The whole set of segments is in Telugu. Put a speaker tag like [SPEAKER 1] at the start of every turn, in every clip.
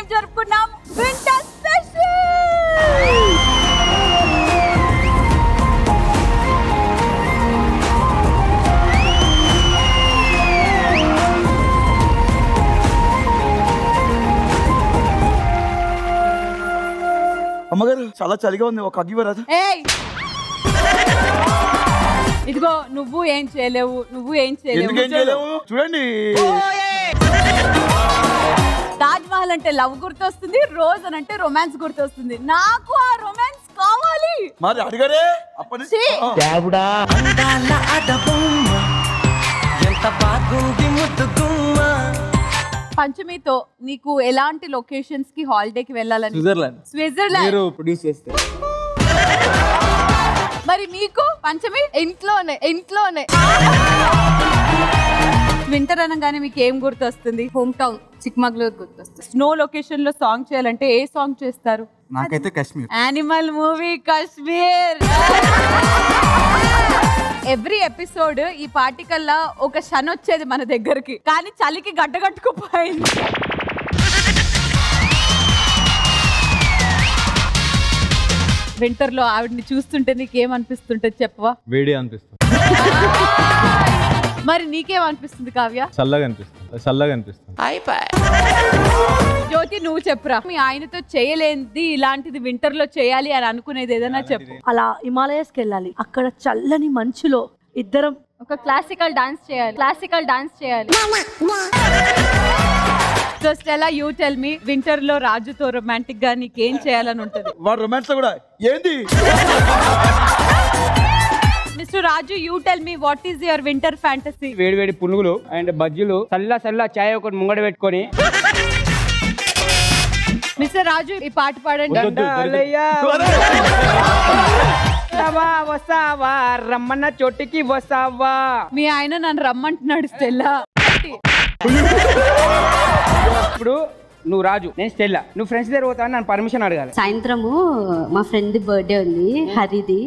[SPEAKER 1] జరుపుకున్నాం వింటర్ స్పెషల్
[SPEAKER 2] అమ్మగారు చాలా చలిగా ఉంది ఒక అగ్గి రాదు
[SPEAKER 1] ఏయ్ ఇదిగో నువ్వు ఏం చేయలేవు నువ్వు ఏం
[SPEAKER 2] ఎందుకు ఏం
[SPEAKER 1] చేయలేవు
[SPEAKER 2] చేయలేము చూడండి
[SPEAKER 1] తాజ్ మహల్ అంటే లవ్ గుర్తొస్తుంది రోజ్ అని అంటే రొమాన్స్ గుర్తొస్తుంది నాకు ఆ రొమాన్స్ కావాలి
[SPEAKER 2] మరి అడిగారే అప్పటి నుంచి-
[SPEAKER 1] ఛీ!
[SPEAKER 2] ఆ.
[SPEAKER 3] అందాల అడబొమ్మ ఎంత బాగుంది ముద్దు గుమ్మ
[SPEAKER 1] పంచమితో నీకు ఎలాంటి లొకేషన్స్ కి హాలిడే కి వెళ్ళాలని
[SPEAKER 4] స్విట్జర్లాండ్
[SPEAKER 1] స్విట్జర్లాండ్
[SPEAKER 4] మీరు ప్రొడ్యూస్ చేస్తే
[SPEAKER 1] మరి మీకు పంచమి
[SPEAKER 5] ఇంట్లోనే ఇంట్లోనే
[SPEAKER 1] వింటర్ అనగానే మీకు ఏం గుర్తొస్తుంది
[SPEAKER 5] హోమ్ టౌన్ చిక్మగళూరు గుర్తొస్తుంది
[SPEAKER 1] స్నో లొకేషన్ లో సాంగ్ చేయాలంటే ఏ సాంగ్ చేస్తారు
[SPEAKER 4] నాకైతే Kashmir
[SPEAKER 1] animal movie Kashmir every episode ఈ పార్టికల్లా ఒక షన్ వచ్చేది మన దగ్గరికి కానీ చలికి గడ్డగట్టుకుపోయింది వింటర్ లో ఆవిడని చూస్తుంటే నీకేమనిపిస్తుంటుంది చెప్పవా
[SPEAKER 6] వేడి అనిపిస్తుంది
[SPEAKER 1] మరి నీకేమనిపిస్తుంది కావ్య
[SPEAKER 6] చల్లగా అనిపిస్తుంది చల్లగా అనిపిస్తుంది
[SPEAKER 1] జ్యోతి నువ్వు చెప్పురా మీ ఆయనతో చేయలేనిది ఇలాంటిది వింటర్ లో చేయాలి అని అనుకునేది ఏదైనా చెప్పు
[SPEAKER 7] అలా హిమాలయస్కి వెళ్ళాలి అక్కడ చల్లని మంచులో ఇద్దరం
[SPEAKER 5] ఒక క్లాసికల్ డాన్స్ చేయాలి క్లాసికల్ డాన్స్ చేయాలి
[SPEAKER 1] so Stella you tell me winter లో రాజుతో రొమాంటిక్ గా నీకేం చేయాలని ఉంటది
[SPEAKER 2] వాడు రొమాన్స్ లో కూడా ఏంది
[SPEAKER 1] mister Raju you tell me what is your winter fantasy
[SPEAKER 8] వేడి వేడి పునుగులు అండ్ బజ్జీలు చల్ల చల్ల చాయ్ ఒకటి ముంగడ పెట్టుకొని
[SPEAKER 1] మిస్టర్ రాజు ఈ పాట పాడండి
[SPEAKER 8] దండాలయ్యా. వస్తావా వస్తావా రమ్మన్న చోటికి వస్తావా
[SPEAKER 1] మీ ఆయన నన్ను రమ్మంటున్నాడు స్టెల్లా
[SPEAKER 8] ఇప్పుడు నువ్వు రాజు నేను స్టెల్లా నువ్వు ఫ్రెండ్స్ దగ్గర పోతా నన్ను పర్మిషన్ అడగాలి
[SPEAKER 9] సాయంత్రము మా ఫ్రెండ్ బర్త్డే ఉంది హరిది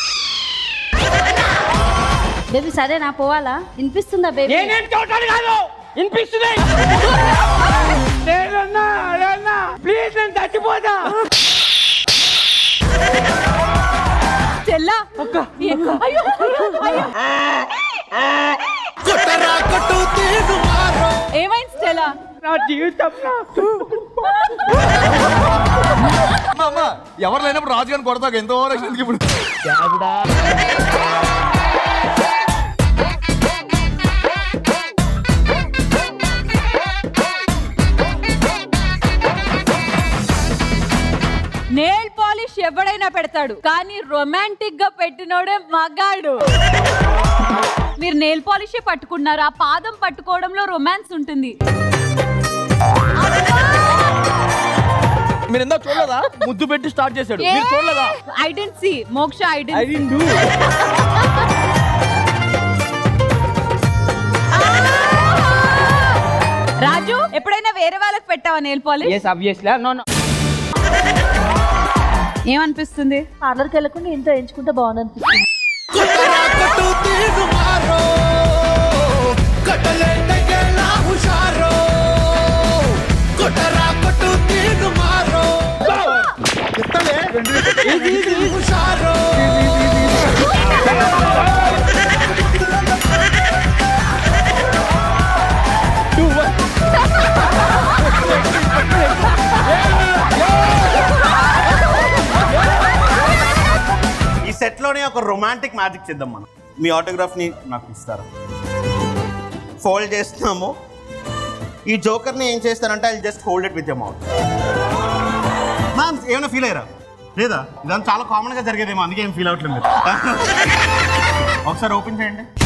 [SPEAKER 9] బేబీ సరే నా పోవాలా వినిపిస్తుందా బేబీ
[SPEAKER 8] నేనేం చూడటానికి కాదు వినిపిస్తుంది లేదన్నా, లేదన్నా. ప్లీజ్ నేను చచ్చిపోతా
[SPEAKER 1] స్టెల్లా అయ్యో, అయ్యో. ఏమైంది స్టెల్లా
[SPEAKER 8] నా జీవితం
[SPEAKER 2] అమ్మా, అమ్మా, ఎవరు లేనప్పుడు రాజు గారిని కొడతావు ఎంతో ఓవరాక్షన్ ఎందుకు ఇప్పుడు
[SPEAKER 1] నేల్ పాలిష్ ఎవడైనా పెడతాడు కానీ రొమాంటిక్ గా పెట్టినోడే మగాడు మీరు నేల్ పాలిషే పట్టుకున్నారు ఆ పాదం పట్టుకోవడంలో రొమాన్స్ ఉంటుంది
[SPEAKER 2] మీరు ఎందుకు చూడలేదా ముద్దు పెట్టి స్టార్ట్ చేశాడు మీరు చూడలేదా
[SPEAKER 1] ఐడెన్సీ మోక్ష
[SPEAKER 8] ఐ
[SPEAKER 1] ఐడెన్సీ
[SPEAKER 8] విల్ డూ
[SPEAKER 1] రాజు ఎప్పుడైనా వేరే వాళ్ళకి పెట్టావా nail polish
[SPEAKER 8] yes obviously no no
[SPEAKER 1] ఏమనిపిస్తుంది
[SPEAKER 7] పార్లర్కి వెళ్ళకుండా ఇంట్లో ఎంచుకుంటే బాగుంది అనిపిస్తుంది
[SPEAKER 10] ఈ సెట్ లోనే ఒక రొమాంటిక్ మ్యాజిక్ చేద్దాం మనం మీ ఆటోగ్రాఫ్ ని నాకు ఇస్తారా ఫోల్డ్ చేస్తున్నాము ఈ జోకర్ ని ఏం చేస్తారంటే I just hold it with your mouth ma'am ఏమైనా ఫీల్ అయ్యారా లేదా ఇదంతా చాలా కామన్ గా జరిగేదేమో అందుకే ఏం ఫీల్ అవ్వట్లేదు మీరు ఒకసారి ఓపెన్ చేయండి